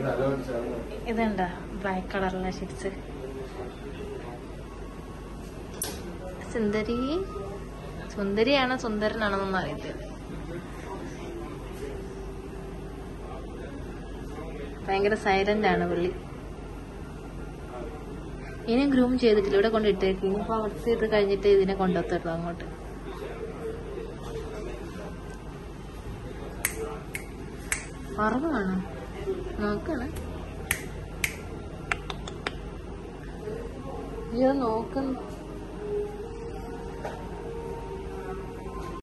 ഇതുണ്ട black കളറുള്ള sheets സുന്ദരി സുന്ദരിയാണോ സുന്ദരനാണെന്നൊന്നും അറിയത്തില്ല ഭയങ്കര സൈലന്റ് ആണ് പുള്ളി ഇനി ഗ്രൂം ചെയ്തിട്ടില്ല ഇവിടെ കൊണ്ടിട്ടേക്ക് ഇനിയിപ്പോ വർക്ക് ചെയ്ത് കഴിഞ്ഞിട്ട് ഇതിനെ കൊണ്ടുവത്തുള്ളൂ അങ്ങോട്ട് കുറവാണ് നോക്കണം ഇത് നോക്കുന്നു